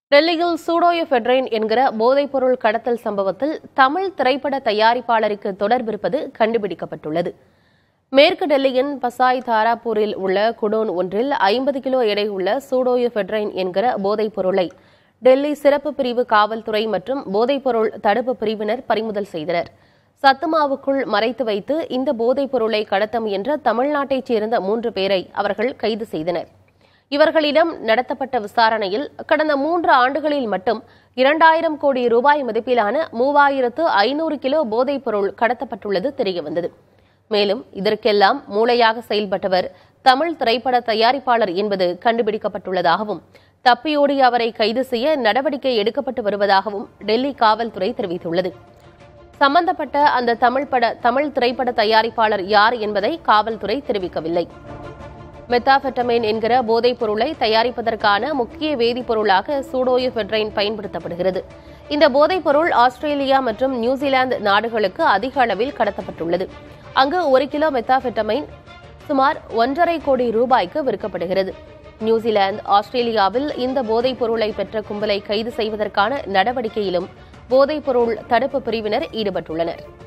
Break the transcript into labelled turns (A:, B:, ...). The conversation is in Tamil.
A: டெல்லியில் சூடோயோஃபெட்ரைன் என்கிற போதைப்பொருள் கடத்தல் சம்பவத்தில் தமிழ் திரைப்பட தயாரிப்பாளருக்கு தொடர்பிருப்பது கண்டுபிடிக்கப்பட்டுள்ளது மேற்கு டெல்லியின் பசாய் தாராப்பூரில் உள்ள குடோன் ஒன்றில் ஐம்பது கிலோ எடையுள்ள சூடோயோஃபெட்ரைன் என்கிற போதைப் பொருளை டெல்லி சிறப்பு பிரிவு காவல்துறை மற்றும் போதைப்பொருள் தடுப்பு பிரிவினர் பறிமுதல் செய்தனர் சத்துமாவுக்குள் மறைத்து வைத்து இந்த போதைப் பொருளை கடத்த முயன்ற தமிழ்நாட்டைச் சேர்ந்த மூன்று பேரை அவர்கள் கைது செய்தனர் இவர்களிடம் நடத்தப்பட்ட விசாரணையில் கடந்த மூன்று ஆண்டுகளில் மட்டும் இரண்டாயிரம் கோடி ரூபாய் மதிப்பிலான மூவாயிரத்து ஐநூறு கிலோ போதைப் பொருள் கடத்தப்பட்டுள்ளது தெரியவந்தது மேலும் இதற்கெல்லாம் மூளையாக செயல்பட்டவர் தமிழ் திரைப்பட தயாரிப்பாளர் என்பது கண்டுபிடிக்கப்பட்டுள்ளதாகவும் தப்பியோடி அவரை கைது செய்ய நடவடிக்கை எடுக்கப்பட்டு வருவதாகவும் டெல்லி காவல்துறை தெரிவித்துள்ளது சம்பந்தப்பட்ட அந்த தமிழ் பட தமிழ் திரைப்பட தயாரிப்பாளர் யார் என்பதை காவல்துறை தெரிவிக்கவில்லை மெத்தாபெட்டமைன் என்கிற போதைப் பொருளை தயாரிப்பதற்கான முக்கிய வேதிப்பொருளாக சூடோயோஃபெட்ரைன் பயன்படுத்தப்படுகிறது இந்த போதைப் பொருள் ஆஸ்திரேலியா மற்றும் நியூசிலாந்து நாடுகளுக்கு அதிக அளவில் கடத்தப்பட்டுள்ளது அங்கு ஒரு கிலோ மெத்தாபெட்டமைன் சுமார் ஒன்றரை கோடி ரூபாய்க்கு விற்கப்படுகிறது நியூசிலாந்து ஆஸ்திரேலியாவில் இந்த போதைப் பொருளை பெற்ற கும்பலை கைது செய்வதற்கான நடவடிக்கையிலும் போதைப் பொருள் தடுப்பு பிரிவினர் ஈடுபட்டுள்ளனர்